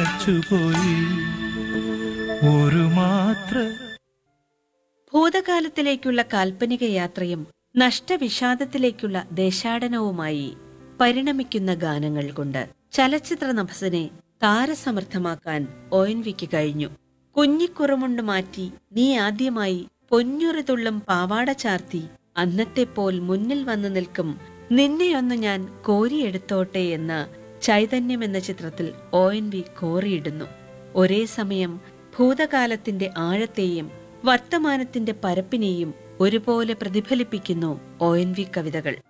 തളച്ചുപോയി ഒരു മാത്ര ഭൂതകാലത്തിലേക്കുള്ള കാൽപ്പനിക യാത്രയും നഷ്ടവിഷാദത്തിലേക്കുള്ള ദേശാടനവുമായി പരിണമിക്കുന്ന ഗാനങ്ങൾ കൊണ്ട് ചലച്ചിത്ര നഭസിനെ താരസമർത്ഥമാക്കാൻ ഒ എൻ വിക്ക് കഴിഞ്ഞു കുഞ്ഞിക്കുറമുണ്ട് മാറ്റി നീ ആദ്യമായി പൊന്നുറിതുള്ളും പാവാട ചാർത്തി അന്നത്തെ പോൽ മുന്നിൽ വന്നു നിൽക്കും നിന്നെയൊന്ന് ഞാൻ കോരിയെടുത്തോട്ടെ എന്ന ചൈതന്യം എന്ന ചിത്രത്തിൽ ഒ എൻ വി കോറിയിടുന്നു ഒരേ സമയം ഭൂതകാലത്തിന്റെ ആഴത്തെയും വർത്തമാനത്തിന്റെ പരപ്പിനെയും ഒരുപോലെ പ്രതിഫലിപ്പിക്കുന്നു ഒ എൻ വി കവിതകൾ